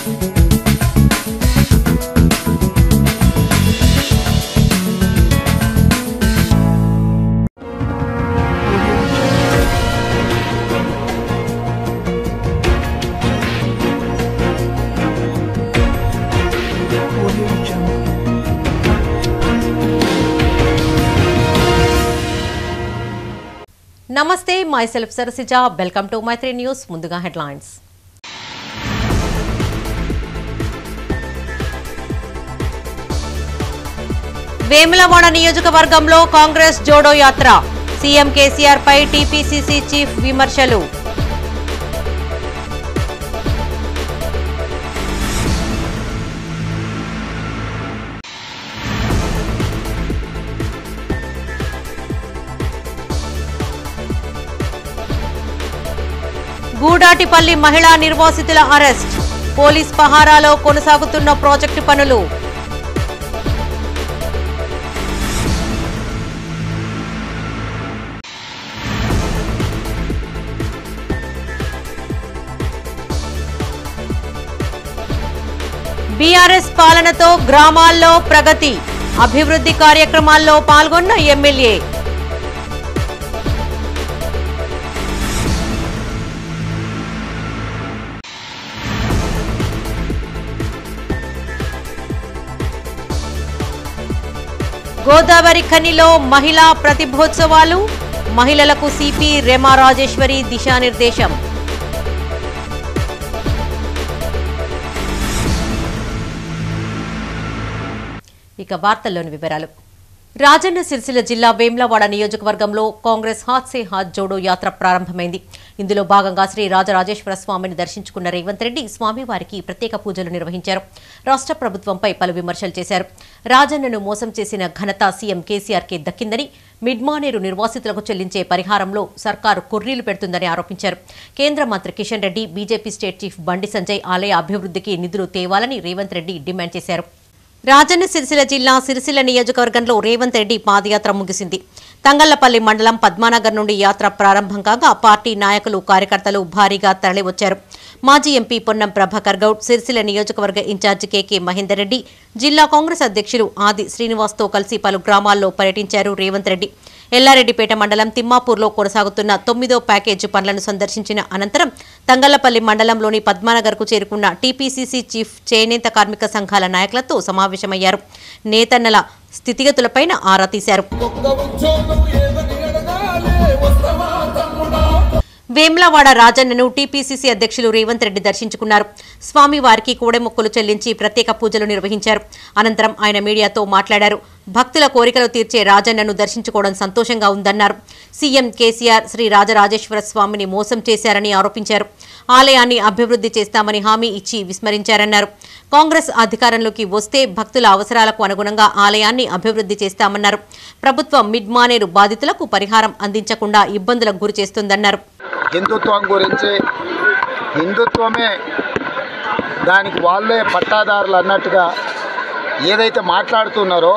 నమస్తే myself Sarasija welcome to Maithri news ముందుగా headlines Vemulawada నియోజకవర్గంలో కాంగ్రెస్ జోడో యాత్ర సీఎం కేసీఆర్ పై టీపీసీసీ చీఫ్ విమర్శలు గూడాటిపల్లి మహిళా నిర్వాసితుల అరెస్ట్ పోలీస్ పహారాలో కొనసాగుతున్న ప్రాజెక్టు పనులు బీఆర్ఎస్ పాలనతో గ్రామాల్లో ప్రగతి అభివృద్ధి కార్యక్రమాల్లో పాల్గొన్న ఎమ్మెల్యే గోదావరి ఖనిలో మహిళా ప్రతిభోత్సవాలు మహిళలకు సిపి రెమా రాజేశ్వరి దిశానిర్దేశం ఇక వార్తల్లోని వివరాలు రాజన్న సిరిసిల్ల జిల్లా వేమ్లవాడ నియోజకవర్గంలో కాంగ్రెస్ హాత్ సే హాత్ జోడో యాత్ర ప్రారంభమైంది ఇందులో భాగంగా శ్రీ రాజరాజేశ్వర స్వామిని దర్శించుకున్న రేవంత్ రెడ్డి స్వామివారికి ప్రత్యేక పూజలు నిర్వహించారు రాష్ట్ర ప్రభుత్వంపై పలు విమర్శలు చేశారు రాజన్నను మోసం చేసిన ఘనత సీఎం కేసీఆర్కే దక్కిందని మిడ్మానేరు నిర్వాసితులకు చెల్లించే పరిహారంలో సర్కారు కుర్రీలు పెడుతుందని ఆరోపించారు కేంద్ర మంత్రి Kishan Reddy BJP state chief Bandi Sanjay ఆలయ అభివృద్ధికి నిధులు తేవాలని రేవంత్ రెడ్డి డిమాండ్ చేశారు రాజన్న సిరిసిల్ల జిల్లా సిరిసిల్ల నియోజకవర్గంలో రేవంత్ రెడ్డి పాదయాత్ర ముగిసింది తంగళ్లపల్లి మండలం పద్మానగర్ నుండి యాత్ర ప్రారంభం కాగా పార్టీ నాయకులు కార్యకర్తలు భారీగా తరలివచ్చారు మాజీ ఎంపీ పొన్నం ప్రభాకర్ గౌడ్ సిరిసిల్ల నియోజకవర్గ ఇన్ఛార్జి కేకే మహేందర్ రెడ్డి జిల్లా కాంగ్రెస్ అధ్యక్షులు ఆది శ్రీనివాస్తో కలిసి పలు గ్రామాల్లో పర్యటించారు రేవంత్ రెడ్డి ఎల్లారెడ్డిపేట మండలం తిమ్మాపూర్లో కొనసాగుతున్న తొమ్మిదో ప్యాకేజీ పనులను సందర్శించిన అనంతరం తంగళ్లపల్లి మండలంలోని పద్మానగర్కు చేరుకున్న టీపీసీసీ చీఫ్ చేనేత కార్మిక సంఘాల నాయకులతో సమావేశమయ్యారు నేతన్నల స్థితిగతులపైన ఆరా తీశారు గొప్ప ఉద్యోగం ఏదని అడగాలే వస్తవా తమ్ముడా వేమ్లవాడ రాజన్నను టీపీసీసీ అధ్యక్షులు రేవంత్ రెడ్డి దర్శించుకున్నారు స్వామివారికి కూడెమొక్కులు చెల్లించి ప్రత్యేక పూజలు నిర్వహించారు అనంతరం ఆయన మీడియాతో మాట్లాడారు భక్తుల కోరికలు తీర్చే రాజన్నను దర్శించుకోవడం సంతోషంగా ఉందన్నారు సీఎం కేసీఆర్ శ్రీ రాజరాజేశ్వర స్వామిని మోసం చేశారని ఆరోపించారు ఆలయాన్ని అభివృద్ధి చేస్తామని హామీ ఇచ్చి విస్మరించారన్నారు కాంగ్రెస్ అధికారంలోకి వస్తే భక్తుల అవసరాలకు అనుగుణంగా ఆలయాన్ని అభివృద్ధి చేస్తామన్నారు ప్రభుత్వం మిడ్మానేరు బాధితులకు పరిహారం అందించకుండా ఇబ్బందులకు గురి చేస్తుందన్నారు హిందుత్వం గురించి హిందుత్వమే దానికి వాళ్ళే పట్టాదారులు అన్నట్టుగా ఏదైతే మాట్లాడుతున్నారో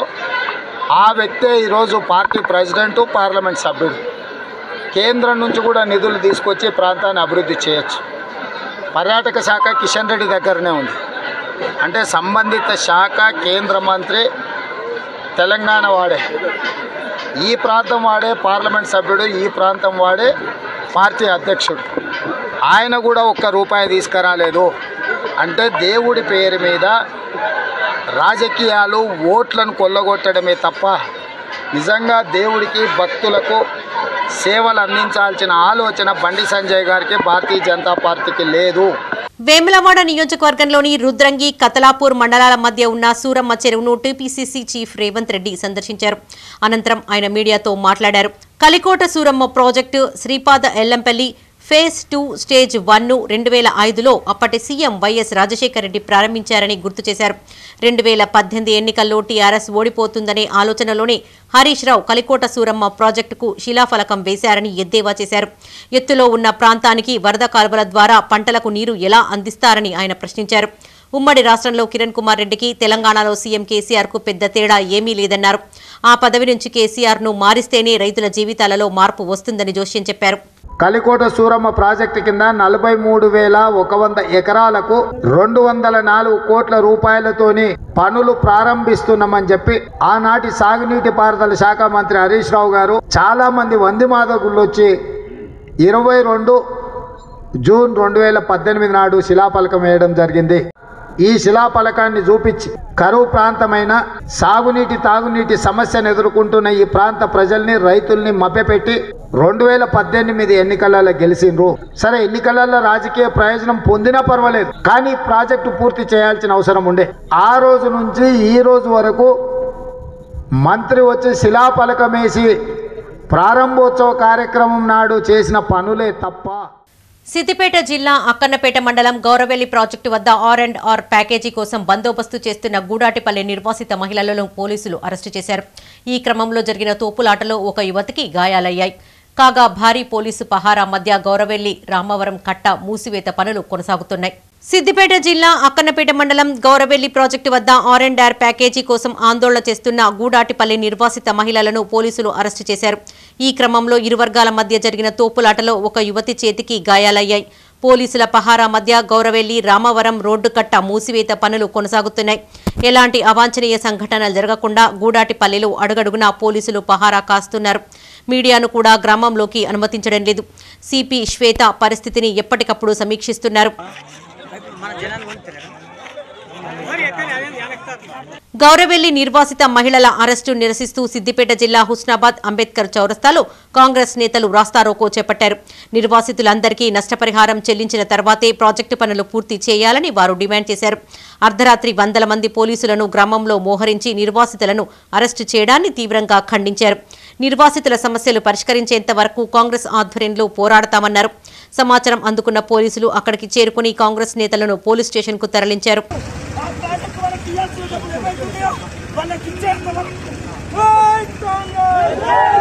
ఆ వ్యక్తే ఈరోజు పార్టీ ప్రెసిడెంటు పార్లమెంట్ సభ్యుడు కేంద్రం నుంచి కూడా నిధులు తీసుకొచ్చి ప్రాంతాన్ని అభివృద్ధి చేయొచ్చు పర్యాటక శాఖ కిషన్ రెడ్డి దగ్గరనే ఉంది అంటే సంబంధిత శాఖ కేంద్ర మంత్రి తెలంగాణ వాడే ఈ ప్రాంతం వాడే పార్లమెంట్ సభ్యుడు ఈ ప్రాంతం వాడే పార్టీ అధ్యక్షుడు ఆయన కూడా ఒక్క రూపాయి తీసుకురాలేదు అంటే దేవుడి పేరు మీద రాజకీయాలు ఓట్లను కొల్లగొట్టడమే తప్ప నిజంగా దేవుడికి భక్తులకు సేవలు అందించాల్సిన ఆలోచన బండి సంజయ్ గారికి భారతీయ జనతా పార్టీకి లేదు వేములవాడ నియోజకవర్గంలోని రుద్రంగి కతలాపూర్ మండలాల మధ్య ఉన్న సూరమ్మ చెరువును టీపీసీసీ చీఫ్ రేవంత్ రెడ్డి సందర్శించారు అనంతరం ఆయన మీడియాతో మాట్లాడారు Kalikota Suramma project Sripada Yellampalli phase two stage వన్ను రెండు వేల ఐదులో అప్పటి సీఎం వైఎస్ రాజశేఖర రెడ్డి ప్రారంభించారని గుర్తు చేశారు రెండు వేల పద్దెనిమిది ఎన్నికల్లో టీఆర్ఎస్ ఓడిపోతుందనే ఆలోచనలోనే హరీష్ రావు కలికోట సూరమ్మ ప్రాజెక్టుకు శిలాఫలకం వేశారని ఎద్దేవా చేశారు ఎత్తులో ఉన్న ప్రాంతానికి వరద కాలువల ద్వారా పంటలకు నీరు ఎలా అందిస్తారని ఆయన ప్రశ్నించారు ఉమ్మడి రాష్ట్రంలో కిరణ్ కుమార్ రెడ్డికి తెలంగాణలో సీఎం కేసీఆర్ కు పెద్ద తేడా ఏమీ లేదన్నారు ఆ పదవి నుంచి కేసీఆర్ ను మారిస్తేనే రైతుల జీవితాలలో మార్పు వస్తుందని జోష్యం చెప్పారు కలికోట సూరమ్మ ప్రాజెక్టు కింద నలభై మూడు వేల ఒక వంద ఎకరాలకు రెండు వందల నాలుగు కోట్ల రూపాయలతోని పనులు ప్రారంభిస్తున్నామని చెప్పి ఆనాటి సాగునీటి పారుదల శాఖ మంత్రి హరీష్ రావు గారు చాలా మంది వంది మాదకులు వచ్చి ఇరవై రెండు జూన్ రెండు వేల పద్దెనిమిది నాడు శిలాఫలకం వేయడం జరిగింది ఈ శిలాఫలకాన్ని చూపించి కరువు ప్రాంతమైన సాగునీటి తాగునీటి సమస్యను ఎదుర్కొంటున్న ఈ ప్రాంత ప్రజల్ని రైతుల్ని మభ్యపెట్టి రెండు వేల పద్దెనిమిది ఎన్నికలలో గెలిచిండ్రు సరే ఎన్నికలలో రాజకీయ ప్రయోజనం పొందినా పర్వాలేదు కానీ ఈ ప్రాజెక్టు పూర్తి చేయాల్సిన అవసరం ఉండే ఆ రోజు నుంచి ఈ రోజు వరకు మంత్రి వచ్చి శిలాఫలకం వేసి ప్రారంభోత్సవ కార్యక్రమం నాడు చేసిన పనులే తప్ప సిద్దిపేట జిల్లా అక్కన్నపేట మండలం గౌరవెల్లి ప్రాజెక్టు వద్ద ఆర్ అండ్ ఆర్ ప్యాకేజీ కోసం బందోబస్తు చేస్తున్న గూడాటిపల్లి నిర్వాసిత మహిళలను పోలీసులు అరెస్టు చేశారు ఈ క్రమంలో జరిగిన తోపులాటలో ఒక యువతికి గాయాలయ్యాయి కాగా భారీ పోలీసు పహారా మధ్య గౌరవెల్లి రామవరం కట్ట మూసివేత పనులు కొనసాగుతున్నాయి సిద్దిపేట జిల్లా అక్కన్నపేట మండలం గౌరవెల్లి ప్రాజెక్టు వద్ద ఆర్ అండ్ ఆర్ ప్యాకేజీ కోసం ఆందోళన చేస్తున్న గూడాటిపల్లి నిర్వాసిత మహిళలను పోలీసులు అరెస్టు చేశారు ఈ క్రమంలో ఇరు వర్గాల మధ్య జరిగిన తోపులాటలో ఒక యువతి చేతికి గాయాలయ్యాయి పోలీసుల పహారా మధ్య గౌరవెల్లి రామవరం రోడ్డు కట్ట మూసివేత పనులు కొనసాగుతున్నాయి ఎలాంటి అవాంఛనీయ సంఘటనలు జరగకుండా గూడాటిపల్లిలో అడుగడుగునా పోలీసులు పహారా కాస్తున్నారు మీడియాను కూడా గ్రామంలోకి అనుమతించడం లేదు సిపి శ్వేత పరిస్థితిని ఎప్పటికప్పుడు సమీక్షిస్తున్నారు గౌరవెల్లి నిర్వాసిత మహిళల అరెస్టు నిరసిస్తూ సిద్దిపేట జిల్లా హుస్నాబాద్ అంబేద్కర్ చౌరస్తాలో కాంగ్రెస్ నేతలు రాస్తారోకో చేపట్టారు నిర్వాసితులందరికీ నష్టపరిహారం చెల్లించిన తర్వాతే ప్రాజెక్టు పనులు పూర్తి చేయాలని వారు డిమాండ్ చేశారు అర్ధరాత్రి వందల మంది పోలీసులను గ్రామంలో మోహరించి నిర్వాసితులను అరెస్టు చేయడాన్ని తీవ్రంగా ఖండించారు నిర్వాసితుల సమస్యలు పరిష్కరించేంత వరకు కాంగ్రెస్ ఆధ్వర్యంలో పోరాడతామన్నారు సమాచారం అందుకున్న పోలీసులు అక్కడికి చేరుకుని కాంగ్రెస్ నేతలను పోలీస్ స్టేషన్కు తరలించారు ఆ ప్రాజెక్టు వాళ్ళకి ఇవ్వాల్సినప్పుడు ఏమైతుందో వాళ్ళకి ఇచ్చేస్తాం జై కాంగ్రెస్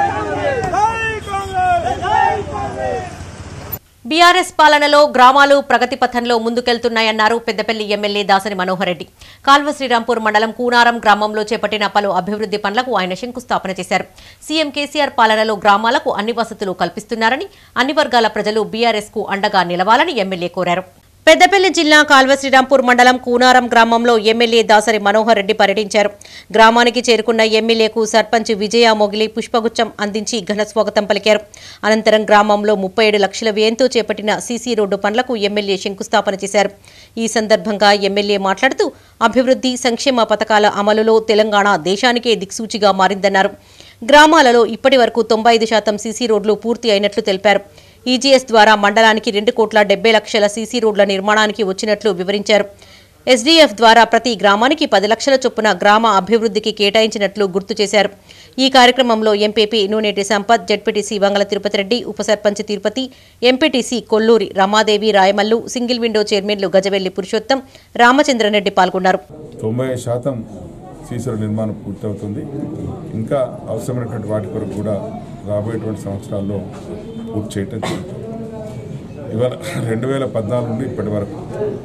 జై కాంగ్రెస్ జై కాంగ్రెస్ బీఆర్ఎస్ పాలనలో గ్రామాలు ప్రగతి పథంలో ముందుకెళ్తున్నాయన్నారు పెద్దపల్లి ఎమ్మెల్యే దాసరి మనోహర్ రెడ్డి కాల్వ శ్రీరాంపూర్ మండలం కూనారం గ్రామంలో చేపట్టిన పలు అభివృద్ధి పనులకు ఆయన శంకుస్థాపన చేశారు సీఎం కేసీఆర్ పాలనలో గ్రామాలకు అన్ని వసతులు కల్పిస్తున్నారని అన్ని వర్గాల ప్రజలు బీఆర్ఎస్ కు అండగా నిలవాలని ఎమ్మెల్యే కోరారు పెద్దపల్లి జిల్లా కాల్వ శ్రీరాంపూర్ మండలం కూనారం గ్రామంలో ఎమ్మెల్యే దాసరి మనోహర్ రెడ్డి పర్యటించారు గ్రామానికి చేరుకున్న ఎమ్మెల్యేకు సర్పంచ్ విజయ మొగిలి పుష్పగుచ్చం అందించి ఘన స్వాగతం పలికారు అనంతరం గ్రామంలో ముప్పై ఏడు లక్షల వ్యయంతో చేపట్టిన సీసీ రోడ్డు పనులకు ఎమ్మెల్యే శంకుస్థాపన చేశారు ఈ సందర్భంగా ఎమ్మెల్యే మాట్లాడుతూ అభివృద్ధి సంక్షేమ పథకాల అమలులో తెలంగాణ దేశానికే దిక్సూచిగా మారిందన్నారు గ్రామాలలో ఇప్పటి వరకు తొంభై ఐదు శాతం సీసీ రోడ్లు పూర్తి అయినట్లు తెలిపారు ఈజీఎస్ ద్వారా మండలానికి రెండు కోట్ల డెబ్బై లక్షల సీసీ రోడ్ల నిర్మాణానికి వచ్చినట్లు వివరించారు ఎస్డీఎఫ్ ద్వారా ప్రతి గ్రామానికి పది లక్షల చొప్పున గ్రామ అభివృద్ధికి కేటాయించినట్లు గుర్తు చేశారు ఈ కార్యక్రమంలో ఎంపీపీ నూనెటి సంపత్ జడ్పీటీసీ వంగల తిరుపతి రెడ్డి ఉప sarpanch Tirupati MPTC Kolluri Ramadevi Rayamallu single window చైర్మన్లు గజవెల్లి పురుషోత్తం రామచంద్రరెడ్డి పాల్గొన్నారు తొంభై శాతం సీసీల నిర్మాణం పూర్తవుతుంది ఇంకా అవసరమైనటువంటి వాటి కొరకు కూడా రాబోయేటువంటి సంవత్సరాల్లో పూర్తి చేయటం జరుగుతుంది ఇవాళ రెండు వేల పద్నాలుగు నుండి ఇప్పటి వరకు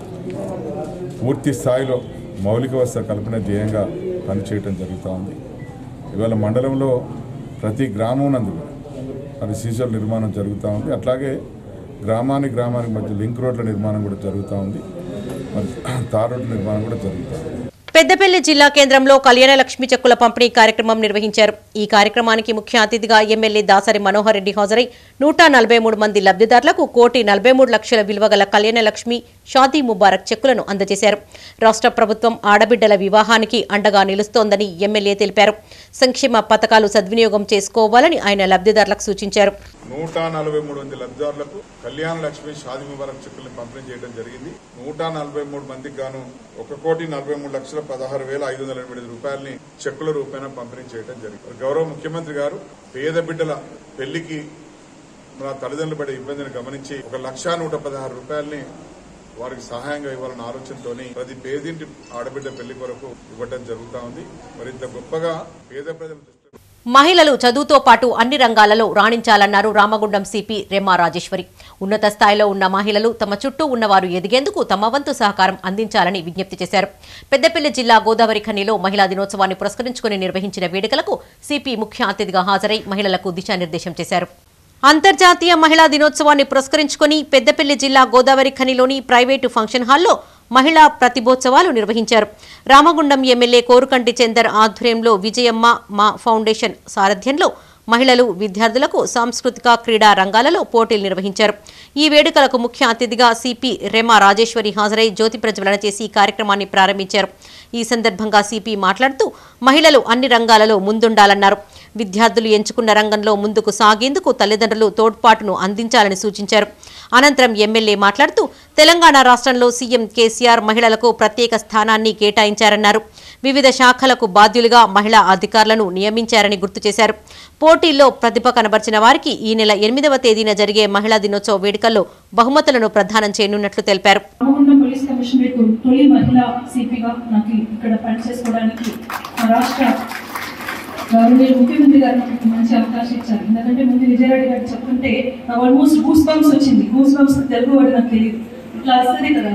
పూర్తి స్థాయిలో మౌలిక వసతుల కల్పన ధ్యేయంగా పనిచేయటం జరుగుతూ ఉంది ఇవాళ మండలంలో ప్రతి గ్రామం నందు కూడా మరి సీసీల నిర్మాణం జరుగుతూ ఉంది అట్లాగే గ్రామానికి గ్రామానికి మధ్య లింక్ రోడ్ల నిర్మాణం కూడా జరుగుతూ ఉంది మరి తార్ రోడ్ల నిర్మాణం కూడా జరుగుతూ ఉంది పెద్దపల్లి జిల్లా కేంద్రంలో కళ్యాణ లక్ష్మి చెక్కుల పంపిణీ కార్యక్రమం నిర్వహించారు ఈ కార్యక్రమానికి ముఖ్య అతిథిగా ఎమ్మెల్యే దాసరి మనోహర్ రెడ్డి హాజరై నూట నలభై మూడు మంది లబ్ధిదారులకు కోటి నలభై మూడు లక్షల విలువ గల కళ్యాణ లక్ష్మి షాదీ ముబారక్ చెక్కులను అందజేశారు రాష్ట్ర ప్రభుత్వం ఆడబిడ్డల వివాహానికి అండగా నిలుస్తోందని ఎమ్మెల్యే తెలిపారు సంక్షేమ పథకాలు సద్వినియోగం చేసుకోవాలని ఆయన లబ్ధిదారులకు సూచించారు నూట నలభై మూడు మంది లబ్ధిదారులకు కళ్యాణ లక్ష్మి షాది ముబారక్ చెక్కులను పంపిణీ చేయడం జరిగింది నూట నలభై మూడు మందికి గాను ఒక కోటి నలభై మూడు లక్షల పదహారు వేల ఐదు వందల ఎనిమిది రూపాయలని చెక్కుల రూపాయన పంపిణీ చేయడం జరిగింది గౌరవ ముఖ్యమంత్రి గారు పేద బిడ్డల పెళ్లికి మన తల్లిదండ్రులు పడే ఇబ్బందిని గమనించి ఒక లక్షా నూట పదహారు రూపాయలని వారికి సహాయంగా ఇవ్వాలన్న ఆలోచనతోని ప్రతి పేదింటి ఆడబిడ్డ పెళ్లి కొరకు ఇవ్వడం జరుగుతా ఉంది మరి ఇంత గొప్పగా పేద ప్రజల దృష్టి మహిళలు చదువుతో పాటు అన్ని రంగాలలో రాణించాలన్నారు రామగుండం సిపి రెమ్మా రాజేశ్వరి ఉన్నత స్థాయిలో ఉన్న మహిళలు తమ చుట్టూ ఉన్నవారు ఎదిగేందుకు తమ వంతు సహకారం అందించాలని విజ్ఞప్తి చేశారు పెద్దపల్లి జిల్లా గోదావరి ఖనిలో మహిళా దినోత్సవాన్ని పురస్కరించుకుని నిర్వహించిన వేడుకలకు సిపి ముఖ్య అతిథిగా హాజరై మహిళలకు దిశానిర్దేశం చేశారు అంతర్జాతీయ మహిళా దినోత్సవాన్ని పురస్కరించుకొని పెద్దపల్లి జిల్లా గోదావరి ఖనిలోని ప్రైవేటు ఫంక్షన్ హాల్లో మహిళా ప్రతిభోత్సవాలు నిర్వహించారు రామగుండం ఎమ్మెల్యే కోరుకంటి చందర్ ఆధ్వర్యంలో విజయమ్మ మా ఫౌండేషన్ సారథ్యంలో మహిళలు విద్యార్థులకు సాంస్కృతిక క్రీడా రంగాలలో పోటీలు నిర్వహించారు ఈ వేడుకలకు ముఖ్య అతిథిగా సిపి రెమా రాజేశ్వరి హాజరై జ్యోతి ప్రజ్వలన చేసి ఈ కార్యక్రమాన్ని ప్రారంభించారు ఈ సందర్భంగా సిపి మాట్లాడుతూ మహిళలు అన్ని రంగాలలో ముందుండాలన్నారు విద్యార్థులు ఎంచుకున్న రంగంలో ముందుకు సాగేందుకు తల్లిదండ్రులు తోడ్పాటును అందించాలని సూచించారు అనంతరం ఎమ్మెల్యే మాట్లాడుతూ తెలంగాణ రాష్ట్రంలో సీఎం కేసీఆర్ మహిళలకు ప్రత్యేక స్థానాన్ని కేటాయించారన్నారు వివిధ శాఖలకు బాధ్యులుగా మహిళా అధికారులను నియమించారని గుర్తు చేశారు పోటీల్లో ప్రతిభ కనబర్చిన వారికి ఈ నెల ఎనిమిదవ తేదీన జరిగే మహిళా దినోత్సవ వేడుకల్లో బహుమతులను ప్రదానం చేయనున్నట్లు తెలిపారు రామగుండం పోలీస్ కమిషనరేట్ తొలి మహిళా సిపిగా నాకు ఇక్కడ పనిచేసుకోవడానికి మా రాష్ట్ర గౌరవనీయ ముఖ్యమంత్రి గారు నాకు మంచి అవకాశం ఇచ్చారు ఎందుకంటే ముందు విజయరెడ్డి గారు చెప్తుంటే నాకు ఆల్మోస్ట్ గూస్ బంప్స్ వచ్చింది గూస్ బంప్స్ తెలుగు వర్డ్ నాకు తెలియదు ఇట్లా వస్తుంది కదా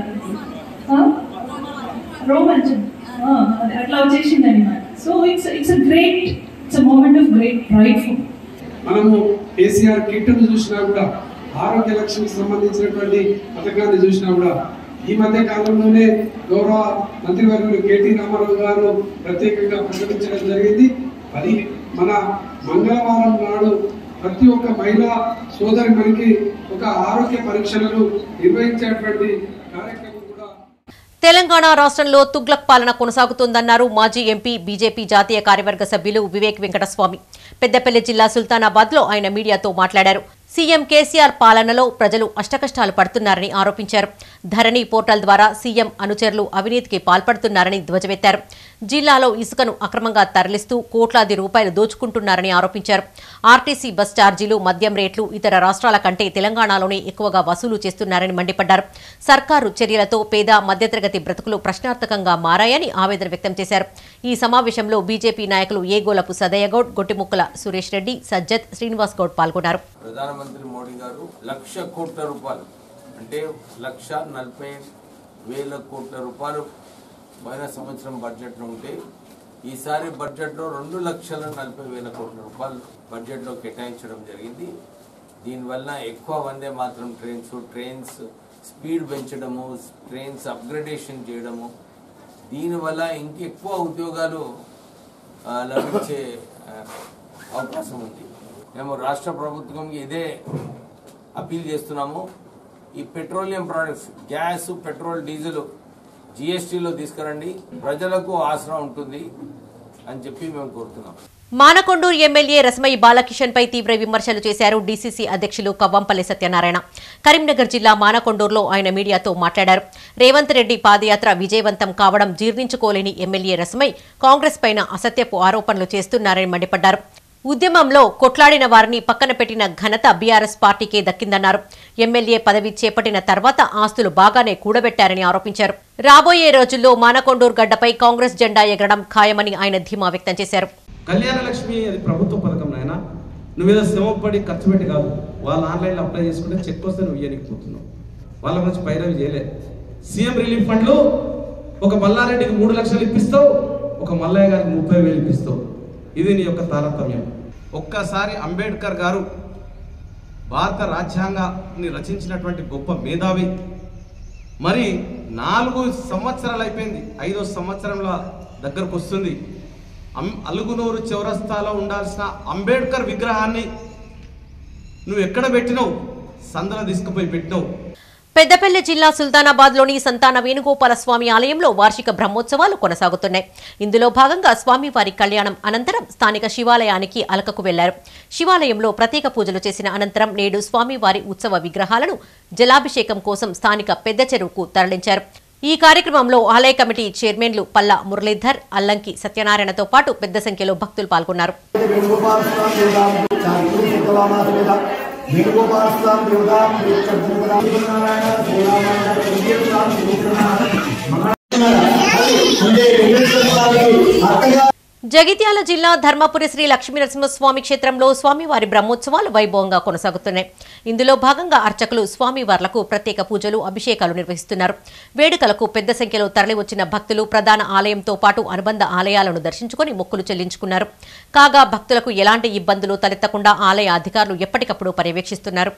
రోమాంచ్ అట్లా వచ్చేసింది అనమాట so it's it's a great it's a moment of great pride full మనము కేసీఆర్ కిట్ చూసినా కూడా ఆరోగ్య లక్ష్మికి సంబంధించినటువంటి పథకాన్ని చూసినా కూడా ఈ మధ్య కాలంలోనే గౌరవ మంత్రివర్యులు కేటీ రామారావు గారు ప్రత్యేకంగా ప్రకటించడం జరిగింది మరి మన మంగళవారం నాడు ప్రతి ఒక్క మహిళా సోదరి మనకి ఒక ఆరోగ్య పరీక్షలను నిర్వహించేటువంటి కార్యక్రమం కూడా తెలంగాణ రాష్ట్రంలో తుగ్లక్ పాలన కొనసాగుతోందన్నారు మాజీ ఎంపీ బీజేపీ జాతీయ కార్యవర్గ సభ్యులు వివేక్ వెంకటస్వామి పెద్దపల్లి జిల్లా సుల్తానాబాద్ లో ఆయన మీడియాతో మాట్లాడారు సీఎం కేసీఆర్ పాలనలో ప్రజలు అష్టకష్టాలు పడుతున్నారని ఆరోపించారు ధరణి పోర్టల్ ద్వారా సీఎం అనుచరులు అవినీతికి పాల్పడుతున్నారని ధ్వజమెత్తారు జిల్లాలో ఇసుకను అక్రమంగా తరలిస్తూ కోట్లాది రూపాయలు దోచుకుంటున్నారని ఆరోపించారు ఆర్టీసీ బస్ ఛార్జీలు మద్యం రేట్లు ఇతర రాష్ట్రాల కంటే తెలంగాణలోనే ఎక్కువగా వసూలు చేస్తున్నారని మండిపడ్డారు సర్కారు చర్యలతో పేద మధ్యతరగతి బ్రతుకులు ప్రశ్నార్థకంగా మారాయని ఆవేదన వ్యక్తం చేశారు ఈ సమావేశంలో బీజేపీ నాయకులు ఏగోలపు సదయ్యగౌడ్ గొట్టిముక్కల సురేష్ రెడ్డి సజ్జత్ శ్రీనివాస్ గౌడ్ పాల్గొన్నారు ప్రధానమంత్రి మోడీ గారు లక్ష కోట్ల రూపాయలు అంటే లక్ష నలభై వేల కోట్ల రూపాయలు పోయిన సంవత్సరం బడ్జెట్లో ఉంటే ఈసారి బడ్జెట్లో రెండు లక్షల నలభై వేల కోట్ల రూపాయలు బడ్జెట్లో కేటాయించడం జరిగింది దీనివల్ల ఎక్కువ వందే మాత్రం ట్రైన్స్ ట్రైన్స్ స్పీడ్ పెంచడము ట్రైన్స్ అప్గ్రేడేషన్ చేయడము దీనివల్ల ఇంకెక్కువ ఉద్యోగాలు ఆ, లభించే ఆ, అవకాశం ఉంది మేము రాష్ట్ర ప్రభుత్వంకి ఇదే అప్పీల్ చేస్తున్నాము ఈ petroleum products gas petrol diesel జిఎస్టీలో తీసుకురండి ప్రజలకు ఆసరా ఉంటుంది అని చెప్పి మేము కోరుతున్నాం మానకొండూరు ఎమ్మెల్యే రస్మయ్య బాలకిషన్ పై తీవ్ర విమర్శలు చేశారు డీసీసీ అధ్యక్షులు కవ్వంపల్లి సత్యనారాయణ కరీంనగర్ జిల్లా మానకొండూరులో ఆయన మీడియాతో మాట్లాడారు రేవంత్ రెడ్డి పాదయాత్ర విజయవంతం కావడం జీర్ణించుకోలేని ఎమ్మెల్యే రస్మయ్ కాంగ్రెస్ పైన అసత్యపు ఆరోపణలు చేస్తున్నారని మండిపడ్డారు ఉద్యమంలో కొట్లాడిన వారిని పక్కన పెట్టిన ఘనత బీఆర్ఎస్ పార్టీకే దక్కిందన్నారు ఎమ్మెల్యే పదవి చేపట్టిన తర్వాత ఆస్తులు బాగానే కూడబెట్టారని ఆరోపించారు రాబోయే రోజుల్లో మానకొండూరు గడ్డపై కాంగ్రెస్ జెండా ఎగరడం ఖాయమని ఆయన ధీమా వ్యక్తం చేశారు కళ్యాణ లక్ష్మి అది ప్రభుత్వ పథకం నాయన నువ్వేదో శ్రమపడి ఖర్చు పెట్టి కాదు వాళ్ళు ఆన్లైన్లో అప్లై చేసుకుంటే చెక్ వస్తే నువ్వు ఇవ్వనికపోతున్నావు వాళ్ళ గురించి పైరవి చేయలే సీఎం రిలీఫ్ ఫండ్లు ఒక మల్లారెడ్డికి మూడు లక్షలు ఇప్పిస్తావు ఒక మల్లయ్య గారికి ముప్పై వేలు ఇప్పిస్తావు ఇది నీ యొక్క తారతమ్యం ఒక్కసారి అంబేద్కర్ గారు భారత రాజ్యాంగాన్ని రచించినటువంటి గొప్ప మేధావి మరి నాలుగు సంవత్సరాలు అయిపోయింది ఐదో సంవత్సరంలో దగ్గరకు వస్తుంది అం- అలుగునూరు చౌరస్తాలో ఉండాల్సిన అంబేద్కర్ విగ్రహాన్ని నువ్వు ఎక్కడ పెట్టినావు సందల తీసుకుపోయి పెట్టినావు పెద్దపల్లి జిల్లా సుల్తానాబాద్లోని సంతాన వేణుగోపాల స్వామి ఆలయంలో వార్షిక బ్రహ్మోత్సవాలు కొనసాగుతున్నాయి ఇందులో భాగంగా స్వామివారి కళ్యాణం అనంతరం స్థానిక శివాలయానికి అలకకు వెళ్లారు శివాలయంలో ప్రత్యేక పూజలు చేసిన అనంతరం నేడు స్వామివారి ఉత్సవ విగ్రహాలను జలాభిషేకం కోసం స్థానిక పెద్ద చెరువుకు తరలించారు ఈ కార్యక్రమంలో ఆలయ కమిటీ చైర్మన్లు పల్లా మురళీధర్ అల్లంకి సత్యనారాయణతో పాటు పెద్ద సంఖ్యలో భక్తులు పాల్గొన్నారు వేణుగోపాల స్వామి దేవతాం చారిత్రక శుక్లవామాసవేద వేణుగోపాల స్వామి దేవతాం నారాయణ శ్రీరామాయణ అంటే వెంకటేశ్వర స్వామికి అక్కగా జగిత్యాల జిల్లా ధర్మపురి శ్రీ లక్ష్మీ నరసింహస్వామి క్షేత్రంలో స్వామివారి బ్రహ్మోత్సవాలు వైభవంగా కొనసాగుతున్నాయి ఇందులో భాగంగా అర్చకులు స్వామివార్లకు ప్రత్యేక పూజలు అభిషేకాలు నిర్వహిస్తున్నారు వేడుకలకు పెద్ద సంఖ్యలో తరలివచ్చిన భక్తులు ప్రధాన ఆలయంతో పాటు అనుబంధ ఆలయాలను దర్శించుకుని మొక్కులు చెల్లించుకున్నారు కాగా భక్తులకు ఎలాంటి ఇబ్బందులు తలెత్తకుండా ఆలయ అధికారులు ఎప్పటికప్పుడు పర్యవేక్షిస్తున్నారు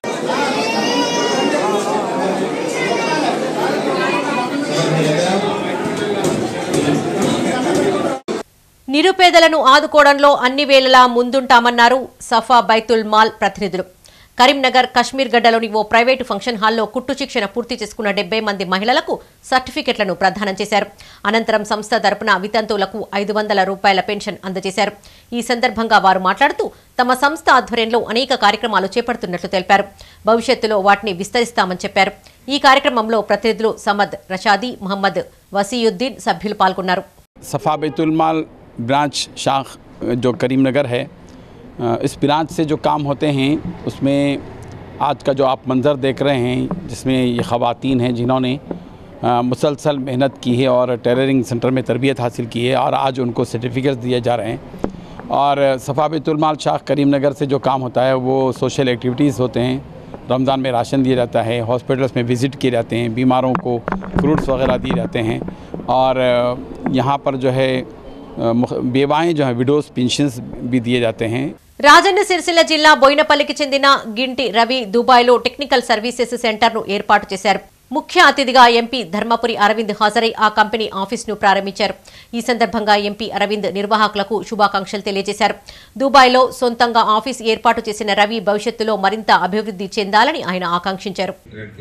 నిరుపేదలను ఆదుకోవడంలో అన్ని వేళలా ముందుంటామన్నారు సఫా బైతుల్ మాల్ ప్రతినిధులు కరీంనగర్ కశ్మీర్ గడ్డలోని ఓ ప్రైవేటు ఫంక్షన్ హాల్లో కుట్టు శిక్షణ పూర్తి చేసుకున్న డెబ్బై మంది మహిళలకు సర్టిఫికెట్లను ప్రదానం చేశారు అనంతరం సంస్థ తరపున వితంతువులకు ఐదు వందల రూపాయల పెన్షన్ అందజేశారు ఈ సందర్భంగా వారు మాట్లాడుతూ తమ సంస్థ ఆధ్వర్యంలో అనేక కార్యక్రమాలు చేపడుతున్నట్లు తెలిపారు భవిష్యత్తులో వాటిని విస్తరిస్తామని చెప్పారు ఈ కార్యక్రమంలో ప్రతినిధులు సమద్ రషాదీ మహమ్మద్ వసీయుద్దీన్ సభ్యులు పాల్గొన్నారు सफ़ा बैतुलमाल ब्रांच शाख जो करीम नगर है अ, इस ब्रांच से जो काम होते हैं उसमें आज का जो आप मंज़र देख रहे हैं जिसमें ये ख़वातीन हैं जिन्होंने अ, मुसलसल मेहनत की है और टेलरिंग सेंटर में तरबियत हासिल की है और आज उनको सर्टिफिकेट्स दिए जा रहे हैं और सफ़ा बैतुलमाल शाख करीम नगर से जो काम होता है वो सोशल एक्टिविटीज़ होते हैं रमज़ान में राशन दिया जाता है हॉस्पिटल्स में विज़िट किए जाते हैं बीमारों को फ्रूट्स वगैरह दिए जाते हैं और अ, यहाँ पर जो है अ, मुख- बेवाएँ जो हैं विडोज़ पेंशन्स भी दिए जाते हैं రాజన్న సిరిసిల్ల జిల్లా బోయినపల్లికి చెందిన గింటి రవి దుబాయ్లో టెక్నికల్ సర్వీసెస్ సెంటర్ను ఏర్పాటు చేశారు ముఖ్య అతిథిగా ఎంపీ ధర్మపురి అరవింద్ హాజరై ఆ కంపెనీ ఆఫీస్ను ప్రారంభించారు ఈ సందర్భంగా ఎంపీ అరవింద్ నిర్వాహకులకు శుభాకాంక్షలు తెలియజేశారు దుబాయ్లో సొంతంగా ఆఫీస్ ఏర్పాటు చేసిన రవి భవిష్యత్తులో మరింత అభివృద్ధి చెందాలని ఆయన ఆకాంక్షించారు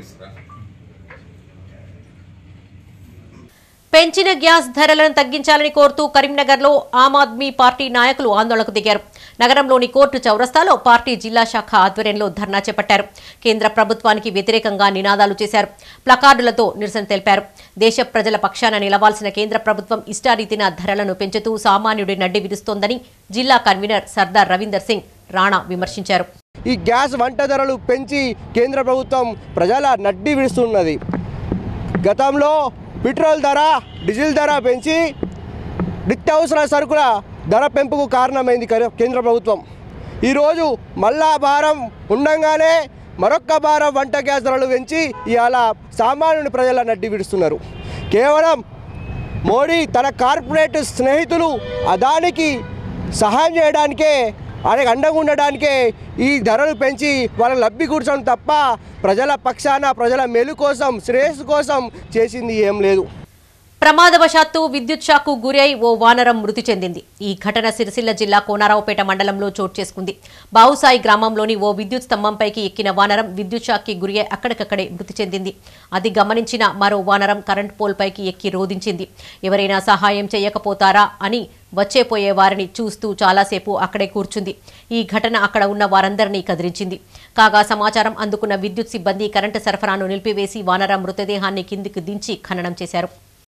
పెంచిన గ్యాస్ ధరలను తగ్గించాలని కోరుతూ కరీంనగర్లో ఆమ్ ఆద్మీ పార్టీ నాయకులు ఆందోళనకు దిగారు నగరంలోని కోర్టు చౌరస్తాలో పార్టీ జిల్లా శాఖ ఆధ్వర్యంలో ధర్నా చేపట్టారు కేంద్ర ప్రభుత్వానికి వ్యతిరేకంగా నినాదాలు చేశారు ప్లకార్డులతో నిరసన తెలిపారు దేశ ప్రజల పక్షాన నిలవాల్సిన కేంద్ర ప్రభుత్వం ఇష్టారీతిన ధరలను పెంచుతూ సామాన్యుడి నడ్డి విరుస్తోందని జిల్లా కన్వీనర్ సర్దార్ రవీందర్ సింగ్ రాణా విమర్శించారు ఈ గ్యాస్ వంట ధరలు పెంచి కేంద్ర ప్రభుత్వం ప్రజల నడ్డి విడుస్తున్నది గతంలో పెట్రోల్ ధర డీజిల్ ధర పెంచి నిత్యావసర సరుకుల ధర పెంపుకు కారణమైంది కర- కేంద్ర ప్రభుత్వం ఈరోజు మళ్ళా భారం ఉండంగానే మరొక్క భారం వంట గ్యాస్ ధరలు పెంచి ఇవాళ సామాన్యుని ప్రజల నడ్డి విడుస్తున్నారు కేవలం మోడీ తన కార్పొరేట్ స్నేహితులు అదానికి సహాయం చేయడానికే ఆయనకు అండగా ఉండడానికే ఈ ధరలు పెంచి వాళ్ళని లబ్బి కూర్చోడం తప్ప ప్రజల పక్షాన ప్రజల మేలు కోసం శ్రేయస్సు కోసం చేసింది ఏం లేదు ప్రమాదవశాత్తు విద్యుత్ షాక్కు గురై ఓ వానరం మృతి చెందింది ఈ ఘటన సిరిసిల్ల జిల్లా కోనారావుపేట మండలంలో చోటు చేసుకుంది బావుసాయి గ్రామంలోని ఓ విద్యుత్ స్తంభంపైకి ఎక్కిన వానరం విద్యుత్ షాక్కి గురై అక్కడికక్కడే మృతి చెందింది అది గమనించిన మరో వానరం కరెంట్ పోల్ పైకి ఎక్కి రోధించింది ఎవరైనా సహాయం చేయకపోతారా అని వచ్చేపోయే వారిని చూస్తూ చాలాసేపు అక్కడే కూర్చుంది ఈ ఘటన అక్కడ ఉన్న వారందరినీ కదిలించింది కాగా సమాచారం అందుకున్న విద్యుత్ సిబ్బంది కరెంటు సరఫరాను నిలిపివేసి వానరం మృతదేహాన్ని కిందికి దించి ఖననం చేశారు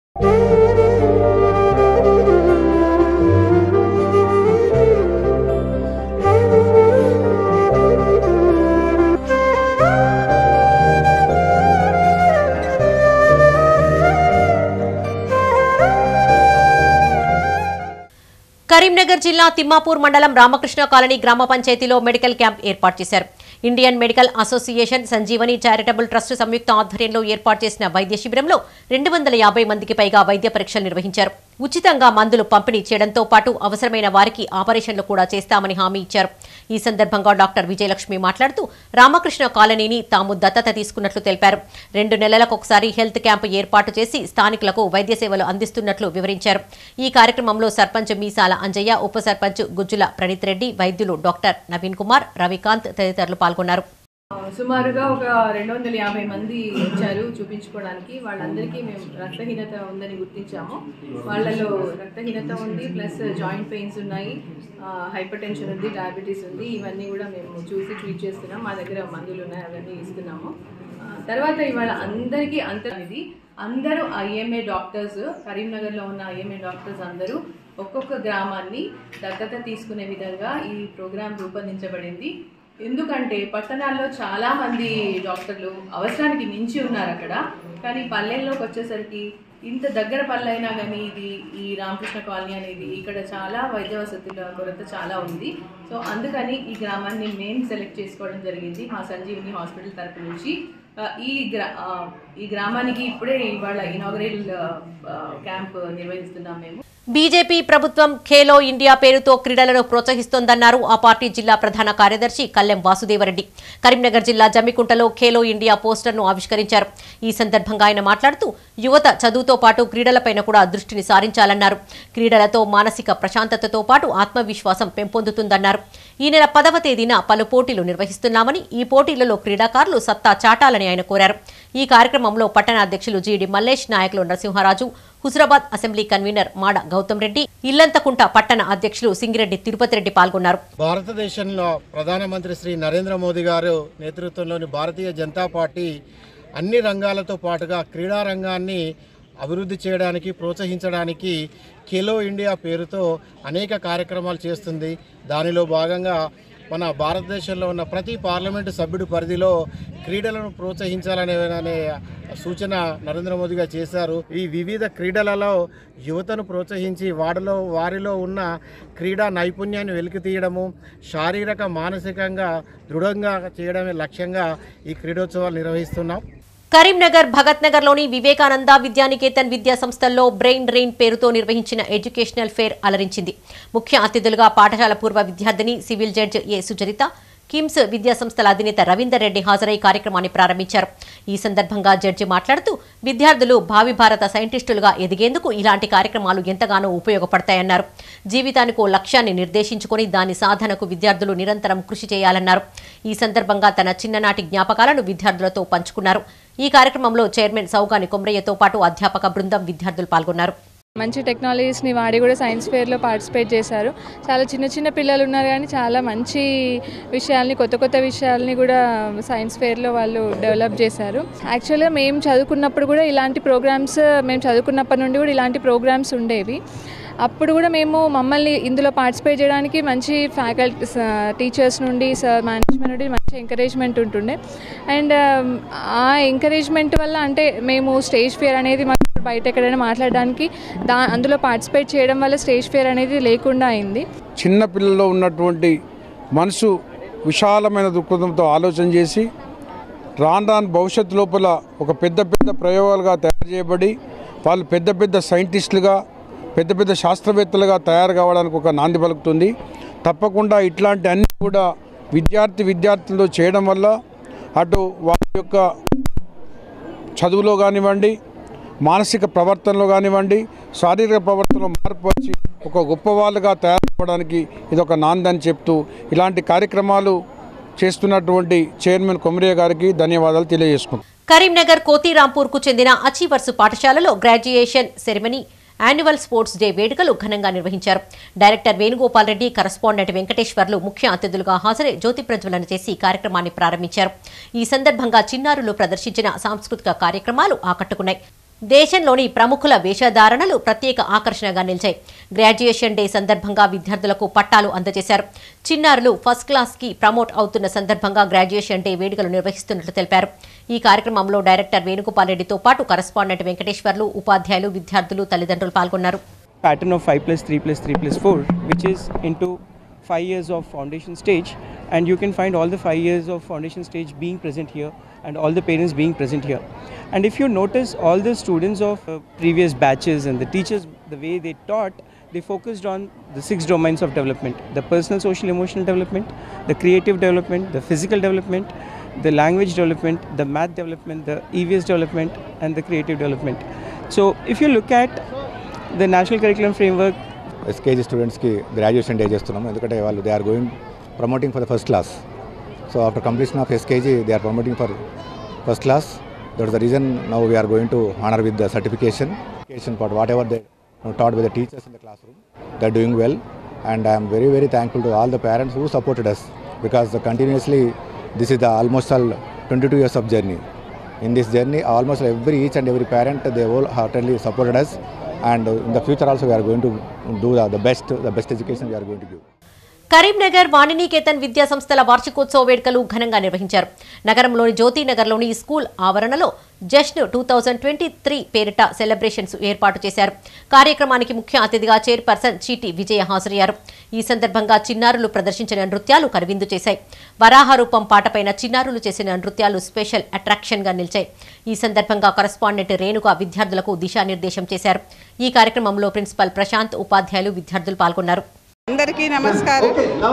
కరీంనగర్ జిల్లా తిమ్మాపూర్ మండలం రామకృష్ణ కాలనీ గ్రామ పంచాయతీలో మెడికల్ క్యాంప్ ఏర్పాటు చేశారు Indian medical association Sanjeevani charitable trust సంయుక్త ఆధ్వర్యంలో ఏర్పాటు చేసిన వైద్య శిబిరంలో రెండు వందల యాభై మందికి పైగా వైద్య పరీక్షలు నిర్వహించారు ఉచితంగా మందులు పంపిణీ చేయడంతో పాటు అవసరమైన వారికి ఆపరేషన్లు కూడా చేస్తామని హామీ ఇచ్చారు ఈ సందర్భంగా డాక్టర్ విజయలక్ష్మి మాట్లాడుతూ రామకృష్ణ కాలనీని తాము దత్తత తీసుకున్నట్లు తెలిపారు రెండు నెలలకొకసారి హెల్త్ క్యాంపు ఏర్పాటు చేసి స్థానికులకు వైద్య సేవలు అందిస్తున్నట్లు వివరించారు ఈ కార్యక్రమంలో సర్పంచ్ మీసాల అంజయ్య ఉప సర్పంచ్ గుజ్జుల ప్రణీత్ రెడ్డి వైద్యులు డాక్టర్ నవీన్ కుమార్ రవికాంత్ తదితరులు పాల్గొన్నారు సుమారుగా ఒక రెండు వందల యాభై మంది వచ్చారు చూపించుకోవడానికి వాళ్ళందరికీ మేము రక్తహీనత ఉందని గుర్తించాము వాళ్ళలో రక్తహీనత ఉంది ప్లస్ జాయింట్ పెయిన్స్ ఉన్నాయి హైపర్ టెన్షన్ ఉంది డయాబెటీస్ ఉంది ఇవన్నీ కూడా మేము చూసి ట్రీట్ చేస్తున్నాం మా దగ్గర మందులు ఉన్నాయి అవన్నీ ఇస్తున్నాము ఆ, తర్వాత ఇవాళ అందరికీ అంత ఇది అందరూ ఐఎంఏ డాక్టర్స్ కరీంనగర్లో ఉన్న ఐఎంఏ డాక్టర్స్ అందరూ ఒక్కొక్క గ్రామాన్ని దత్తత తీసుకునే విధంగా ఈ ప్రోగ్రాం రూపొందించబడింది ఎందుకంటే పట్టణాల్లో చాలా మంది డాక్టర్లు అవసరానికి మించి ఉన్నారు అక్కడ కానీ పల్లెల్లోకి వచ్చేసరికి ఇంత దగ్గర పల్లె అయినా కానీ ఇది ఈ రామకృష్ణ కాలనీ అనేది ఇక్కడ చాలా వైద్య వసతుల కొరత చాలా ఉంది సో అందుకని ఈ గ్రామాన్ని మేము సెలెక్ట్ చేసుకోవడం జరిగింది మా సంజీవిని హాస్పిటల్ తరపు నుంచి ఆ, ఈ గ్రా ఆ, ఈ గ్రామానికి ఇప్పుడే ఇవాళ ఇనాగరేల్ క్యాంప్ నిర్వహిస్తున్నాం మేము బీజేపీ ప్రభుత్వం ఖేలో ఇండియా పేరుతో క్రీడలను ప్రోత్సహిస్తోందన్నారు ఆ పార్టీ జిల్లా ప్రధాన కార్యదర్శి కల్లెం వాసుదేవరెడ్డి కరీంనగర్ జిల్లా జమ్మికుంటలో ఖేలో ఇండియా పోస్టర్ను ఆవిష్కరించారు ఈ సందర్భంగా ఆయన మాట్లాడుతూ యువత చదువుతో పాటు క్రీడలపైన కూడా దృష్టిని సారించాలన్నారు క్రీడలతో మానసిక ప్రశాంతతతో పాటు ఆత్మవిశ్వాసం పెంపొందుతుందన్నారు ఈ నెల పదవ తేదీన పలు పోటీలు నిర్వహిస్తున్నామని ఈ పోటీలలో క్రీడాకారులు సత్తా చాటాలని ఆయన కోరారు ఈ కార్యక్రమంలో పట్టణ అధ్యక్షులు జీడి మల్లేష్ నాయకులు నరసింహారాజు హుజరాబాద్ అసెంబ్లీ కన్వీనర్ మాడ గౌతమ్ రెడ్డి ఇల్లంతకుంట పట్టణ అధ్యక్షులు సింగిరెడ్డి తిరుపతి రెడ్డి పాల్గొన్నారు భారతదేశంలో ప్రధానమంత్రి శ్రీ నరేంద్ర మోదీ గారు నేతృత్వంలోని భారతీయ జనతా పార్టీ అన్ని రంగాలతో పాటుగా క్రీడా రంగాన్ని అభివృద్ధి చేయడానికి ప్రోత్సహించడానికి ఖేలో ఇండియా పేరుతో అనేక కార్యక్రమాలు చేస్తుంది దానిలో భాగంగా మన భారతదేశంలో ఉన్న ప్రతి పార్లమెంటు సభ్యుడి పరిధిలో క్రీడలను ప్రోత్సహించాలనే అనే సూచన నరేంద్ర మోదీ గారు చేశారు ఈ వివిధ క్రీడలలో యువతను ప్రోత్సహించి వాడిలో వారిలో ఉన్న క్రీడా నైపుణ్యాన్ని వెలికి తీయడము శారీరక మానసికంగా దృఢంగా చేయడమే లక్ష్యంగా ఈ క్రీడోత్సవాలు నిర్వహిస్తున్నాం కరీంనగర్ భగత్ నగర్లోని వివేకానంద విద్యానికేతన్ విద్యా సంస్థల్లో బ్రెయిన్ డ్రెయిన్ పేరుతో నిర్వహించిన ఎడ్యుకేషనల్ ఫేర్ అలరించింది ముఖ్య అతిథులుగా పాఠశాల పూర్వ విద్యార్థిని civil judge A Sucharitha Kims విద్యా సంస్థల అధినేత రవీందర్ రెడ్డి హాజరై కార్యక్రమాన్ని ప్రారంభించారు ఈ సందర్భంగా జడ్జి మాట్లాడుతూ విద్యార్థులు భావి భారత సైంటిస్టులుగా ఎదిగేందుకు ఇలాంటి కార్యక్రమాలు ఎంతగానో ఉపయోగపడతాయన్నారు జీవితానికి ఓ లక్ష్యాన్ని నిర్దేశించుకొని దాని సాధనకు విద్యార్థులు నిరంతరం కృషి చేయాలన్నారు ఈ సందర్భంగా తన చిన్ననాటి జ్ఞాపకాలను విద్యార్థులతో పంచుకున్నారు ఈ కార్యక్రమంలో చైర్మన్ సౌగాని కొమ్రయ్యతో పాటు అధ్యాపక బృందం విద్యార్థులు పాల్గొన్నారు మంచి టెక్నాలజీస్ని వాడి కూడా సైన్స్ ఫేర్లో పార్టిసిపేట్ చేశారు చాలా చిన్న చిన్న పిల్లలు ఉన్నారు కానీ చాలా మంచి విషయాల్ని కొత్త కొత్త విషయాల్ని కూడా సైన్స్ ఫేర్లో వాళ్ళు డెవలప్ చేశారు యాక్చువల్గా మేము చదువుకున్నప్పుడు కూడా ఇలాంటి ప్రోగ్రామ్స్ మేము చదువుకున్నప్పటి నుండి కూడా ఇలాంటి ప్రోగ్రామ్స్ ఉండేవి అప్పుడు కూడా మేము మమ్మల్ని ఇందులో పార్టిసిపేట్ చేయడానికి మంచి ఫ్యాకల్టీ టీచర్స్ నుండి సార్ మేనేజ్మెంట్ నుండి మంచి ఎంకరేజ్మెంట్ ఉంటుండే అండ్ ఆ ఎంకరేజ్మెంట్ వల్ల అంటే మేము స్టేజ్ ఫియర్ అనేది మాకు బయట ఎక్కడైనా మాట్లాడడానికి దా అందులో పార్టిసిపేట్ చేయడం వల్ల స్టేజ్ ఫియర్ అనేది లేకుండా అయింది చిన్న పిల్లల్లో ఉన్నటువంటి మనసు విశాలమైన దృక్పథంతో ఆలోచన చేసి రాను రాను భవిష్యత్తు లోపల ఒక పెద్ద పెద్ద ప్రయోగాలుగా తయారు చేయబడి వాళ్ళు పెద్ద పెద్ద సైంటిస్టులుగా పెద్ద పెద్ద శాస్త్రవేత్తలుగా తయారు కావడానికి ఒక నాంది పలుకుతుంది తప్పకుండా ఇట్లాంటి అన్ని కూడా విద్యార్థి విద్యార్థులతో చేయడం వల్ల అటు వారి యొక్క చదువులో కానివ్వండి మానసిక ప్రవర్తనలో కానివ్వండి శారీరక ప్రవర్తనలో మార్పు వచ్చి ఒక గొప్ప వాళ్ళుగా తయారవడానికి ఇది ఒక నాంది అని చెప్తూ ఇలాంటి కార్యక్రమాలు చేస్తున్నటువంటి చైర్మన్ కొమరియా గారికి ధన్యవాదాలు తెలియజేసుకుంటాం కరీంనగర్ కోతిరాంపూర్కు చెందిన అచీవర్స్ పాఠశాలలో graduation ceremony annual sports day వేడుకలు ఘనంగా నిర్వహించారు డైరెక్టర్ వేణుగోపాల్ రెడ్డి కరస్పాండెంట్ వెంకటేశ్వర్లు ముఖ్య అతిథులుగా హాజరై జ్యోతి ప్రజ్వలన చేసి కార్యక్రమాన్ని ప్రారంభించారు ఈ సందర్భంగా చిన్నారులు ప్రదర్శించిన సాంస్కృతిక కార్యక్రమాలు ఆకట్టుకున్నాయి దేశంలోని ప్రముఖుల వేషధారణలు ప్రత్యేక ఆకర్షణగా నిలిచాయి గ్రాడ్యుయేషన్ డే సందర్భంగా విద్యార్థులకు పట్టాలు అందజేశారు చిన్నారులు ఫస్ట్ క్లాస్ కి ప్రమోట్ అవుతున్న సందర్భంగా గ్రాడ్యుయేషన్ డే వేడుకలు నిర్వహిస్తున్నట్లు తెలిపారు ఈ కార్యక్రమంలో డైరెక్టర్ వేణుగోపాల్ రెడ్డితో పాటు కరస్పాండెంట్ వెంకటేశ్వర్లు ఉపాధ్యాయులు విద్యార్థులు తల్లిదండ్రులు పాల్గొన్నారు pattern of 5 plus 3 plus 3 plus 4 which is into 5 years of foundation stage and you can find all the 5 years of foundation stage being present here and all the parents being present here and if you notice all the students of uh, previous batches and the teachers the way they taught they focused on the six domains of development the personal social emotional development the creative development the physical development the language development the math development the evs development and the creative development so if you look at the national curriculum framework S K G స్టూడెంట్స్కి graduation day చేస్తున్నాము ఎందుకంటే వాళ్ళు they are going promoting for the first class so after completion of S K G they are promoting for first class that is the reason now we are going to honour with the certification part whatever they taught by the teachers in the classroom they are doing well and i am very very thankful to all the parents who supported us because the continuously this is the almost all 22 years of journey in this journey almost every each and every parent they all heartily supported us and in the future also we are going to do the, the best the best education we are going to give Karimnagar Vaninikethan విద్యా సంస్థల వార్షికోత్సవ వేడుకలు ఘనంగా నిర్వహించారు నగరంలోని జ్యోతినగర్లోని ఈ school ఆవరణలో just two thousand twenty three పేరిట సెలబ్రేషన్స్ ఏర్పాటు చేశారు కార్యక్రమానికి ముఖ్య అతిథిగా చైర్పర్సన్ చీటి విజయ హాజరయ్యారు ఈ సందర్భంగా చిన్నారులు ప్రదర్శించిన నృత్యాలు కనువిందు చేశాయి వరాహ రూపం పాటపైన చిన్నారులు చేసిన నృత్యాలు స్పెషల్ అట్రాక్షన్ గా నిలిచాయి ఈ సందర్భంగా కరస్పాండెంట్ రేణుక విద్యార్థులకు దిశానిర్దేశం చేశారు ఈ కార్యక్రమంలో ప్రిన్సిపల్ ప్రశాంత్ ఉపాధ్యాయులు విద్యార్థులు పాల్గొన్నారు అందరికీ నమస్కారం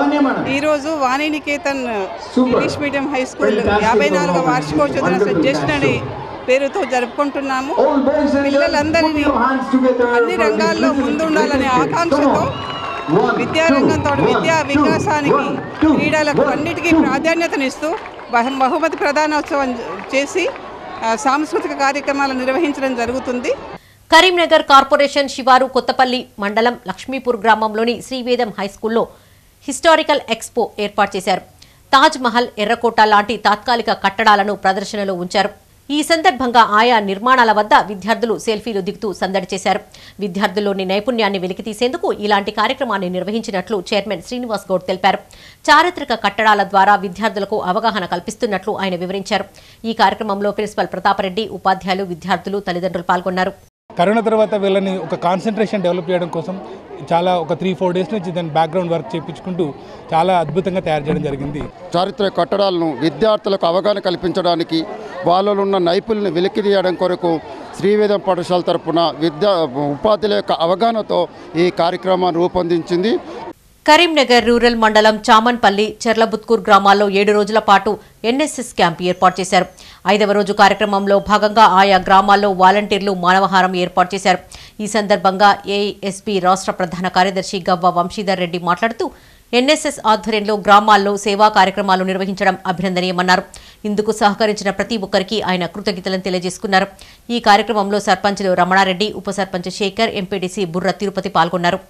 ఈరోజు Vaninikethan English medium high school యాభై నాలుగవ వార్షికోత్సవ దినోత్సవం అని పేరుతో జరుపుకుంటున్నాము పిల్లలందరినీ అన్ని రంగాల్లో ముందుండాలనే ఆకాంక్షతో విద్యారంగంతో విద్యా వికాసానికి క్రీడలకు అన్నిటికీ ప్రాధాన్యతనిస్తూ బహు- బహుమతి ప్రధానోత్సవం చేసి ఆ, సాంస్కృతిక కార్యక్రమాలు నిర్వహించడం జరుగుతుంది కరీంనగర్ కార్పొరేషన్ శివారు కొత్తపల్లి మండలం లక్ష్మీపూర్ గ్రామంలోని శ్రీవేదం హైస్కూల్లో హిస్టారికల్ ఎక్స్పో ఏర్పాటు చేశారు తాజ్ మహల్ ఎర్రకోట లాంటి తాత్కాలిక కట్టడాలను ప్రదర్శనలో ఉంచారు ఈ సందర్భంగా ఆయా నిర్మాణాల వద్ద విద్యార్థులు సెల్ఫీలు దిగుతూ సందడి చేశారు విద్యార్థుల్లోని నైపుణ్యాన్ని వెలికితీసేందుకు ఇలాంటి కార్యక్రమాన్ని నిర్వహించినట్లు చైర్మన్ శ్రీనివాస్ గౌడ్ తెలిపారు చారిత్రక కట్టడాల ద్వారా విద్యార్థులకు అవగాహన కల్పిస్తున్నట్లు ఆయన వివరించారు ఈ కార్యక్రమంలో ప్రిన్సిపల్ ప్రతాపరెడ్డి ఉపాధ్యాయులు విద్యార్థులు తల్లిదండ్రులు పాల్గొన్నారు కరోనా తర్వాత వీళ్ళని ఒక కాన్సన్ట్రేషన్ డెవలప్ చేయడం కోసం చాలా ఒక త్రీ ఫోర్ డేస్ నుంచి దాని బ్యాక్గ్రౌండ్ వర్క్ చేయించుకుంటూ చాలా అద్భుతంగా తయారు చేయడం జరిగింది చారిత్రక కట్టడాలను విద్యార్థులకు అవగాహన కల్పించడానికి వాళ్ళలో ఉన్న నైపుణ్యం వెలికితీయడం కొరకు శ్రీవేదం పాఠశాల తరపున విద్యా ఉపాధ్యాయుల యొక్క అవగాహనతో ఈ కార్యక్రమాన్ని రూపొందించింది కరీంనగర్ రూరల్ మండలం చామన్పల్లి చెర్లబుత్కూర్ గ్రామాల్లో ఏడు రోజుల పాటు ఎన్ఎస్ఎస్ క్యాంప్ ఏర్పాటు చేశారు ఐదవ రోజు కార్యక్రమంలో భాగంగా ఆయా గ్రామాల్లో వాలంటీర్లు మానవహారం ఏర్పాటు చేశారు ఈ సందర్భంగా ఏఎస్పీ రాష్ట్ర ప్రధాన కార్యదర్శి గవ్వ వంశీధర్ రెడ్డి మాట్లాడుతూ ఎన్ఎస్ఎస్ ఆధ్వర్యంలో గ్రామాల్లో సేవా కార్యక్రమాలు నిర్వహించడం అభినందనీయమన్నారు ఇందుకు సహకరించిన ప్రతి ఒక్కరికి ఆయన కృతజ్ఞతలను తెలియజేసుకున్నారు ఈ కార్యక్రమంలో సర్పంచులు రమణారెడ్డి ఉప సర్పంచ్ శేఖర్ ఎంపీడీసీ బుర్ర తిరుపతి పాల్గొన్నారు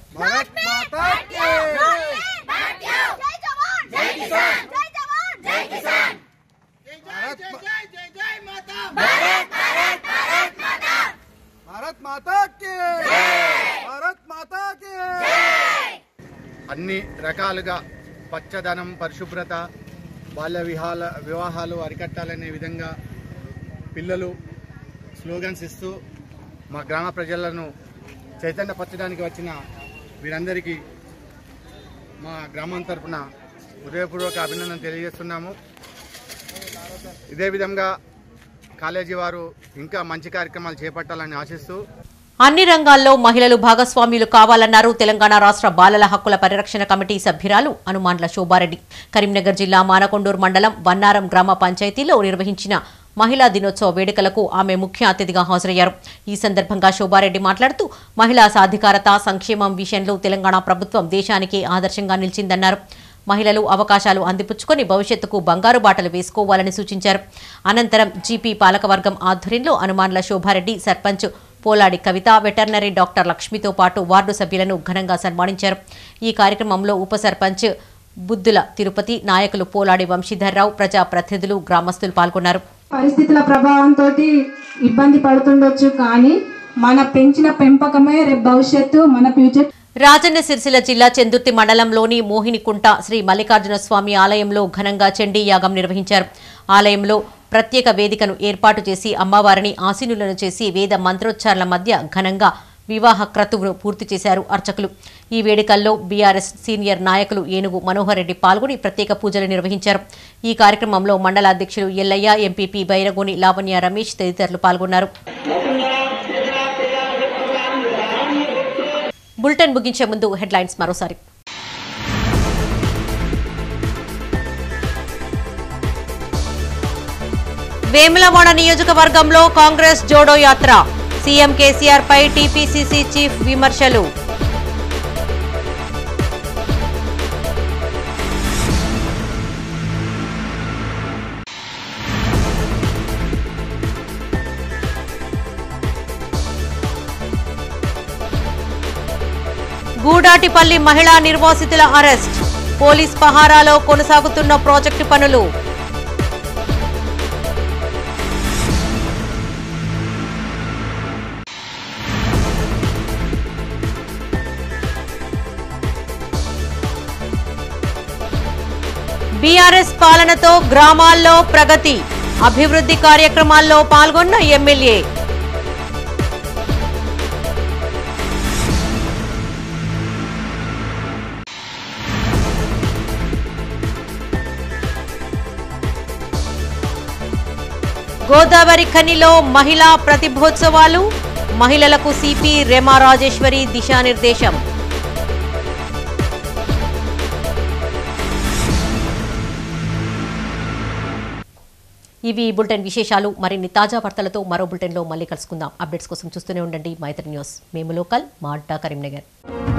భారత్ మాతా కి భారత్ మాతా కి అన్ని రకాలుగా పచ్చదనం పరిశుభ్రత బాల్య విహాల వివాహాలు అరికట్టాలనే విధంగా పిల్లలు స్లోగన్స్ ఇస్తూ మా గ్రామ ప్రజలను చైతన్యపరచడానికి వచ్చిన వీరందరికీ మా గ్రామం తరపున హృదయపూర్వక అభినందన తెలియజేస్తున్నాము ఇదే విధంగా కాలేజీ వారు ఇంకా మంచి కార్యక్రమాలు చేపట్టాలని ఆశిస్తూ అన్ని రంగాల్లో మహిళలు భాగస్వామ్యులు కావాలన్నారు తెలంగాణ రాష్ట్ర బాలల హక్కుల పరిరక్షణ కమిటీ సభ్యురాలు అనుమాన్ల శోభారెడ్డి కరీంనగర్ జిల్లా మానకొండూరు మండలం వన్నారం గ్రామ పంచాయతీలో నిర్వహించిన మహిళా దినోత్సవ వేడుకలకు ఆమె ముఖ్య అతిథిగా హాజరయ్యారు ఈ సందర్భంగా శోభారెడ్డి మాట్లాడుతూ మహిళా సాధికారత సంక్షేమం విషయంలో తెలంగాణ ప్రభుత్వం దేశానికి ఆదర్శంగా నిలిచిందన్నారు మహిళలు అవకాశాలు అందిపుచ్చుకొని భవిష్యత్తుకు బంగారు బాటలు వేసుకోవాలని సూచించారు అనంతరం జీపీ పాలకవర్గం ఆధ్వర్యంలో అనుమాన్ల శోభారెడ్డి సర్పంచ్ పోలాడి కవిత వెటర్నరీ డాక్టర్ లక్ష్మితో పాటు వార్డు సభ్యులను ఘనంగా సన్మానించారు ఈ కార్యక్రమంలో ఉప సర్పంచ్ బుద్దుల తిరుపతి నాయకులు పోలాడి వంశీధర్రావు ప్రజాప్రతినిధులు గ్రామస్తులు పాల్గొన్నారు పరిస్థితుల ప్రభావంతో ఇబ్బంది పడుతుండొచ్చు కానీ మన పెంచిన పెంపకమే రేపు భవిష్యత్తు మన ఫ్యూచర్ రాజన్న సిరిసిల్ల జిల్లా చెందుర్తి మండలంలోని మోహినికుంట శ్రీ మల్లికార్జున స్వామి ఆలయంలో ఘనంగా చండీ యాగం నిర్వహించారు ఆలయంలో ప్రత్యేక వేదికను ఏర్పాటు చేసి అమ్మవారిని ఆసీనులను చేసి వేద మంత్రోచ్చారణ మధ్య ఘనంగా వివాహ క్రతువును పూర్తి చేశారు అర్చకులు ఈ వేడుకల్లో బీఆర్ఎస్ సీనియర్ నాయకులు ఏనుగు మనోహర్ రెడ్డి పాల్గొని ప్రత్యేక పూజలు నిర్వహించారు ఈ కార్యక్రమంలో మండల అధ్యక్షులు ఎల్లయ్య ఎంపీపీ బైరగోని లావణ్య రమేష్ తదితరులు పాల్గొన్నారు బులెటిన్ ముగించే ముందు హెడ్లైన్స్ మరోసారి వేములవాడ నియోజకవర్గంలో కాంగ్రెస్ జోడో యాత్ర సీఎం కేసీఆర్ పై టీపీసీసీ చీఫ్ విమర్శలు గూడాటిపల్లి మహిళా నిర్వాసితుల అరెస్ట్ పోలీస్ పహారాలో కొనసాగుతున్న ప్రాజెక్టు పనులు బీఆర్ఎస్ పాలనతో గ్రామాల్లో ప్రగతి అభివృద్ధి కార్యక్రమాల్లో పాల్గొన్న ఎమ్మెల్యే గోదావరి ఖనిలో మహిళా ప్రతిభోత్సవాలు మహిళలకు సిపి రెమా రాజేశ్వరి దిశానిర్దేశం ఇవి ఈ బులెటిన్ విశేషాలు మరిన్ని తాజా వార్తలతో మరో బులెటిన్లో మళ్ళీ కలుసుకుందాం అప్డేట్స్ కోసం చూస్తూనే ఉండండి మైత్రి న్యూస్ మేము లోకల్ మా అడ్డా కరీంనగర్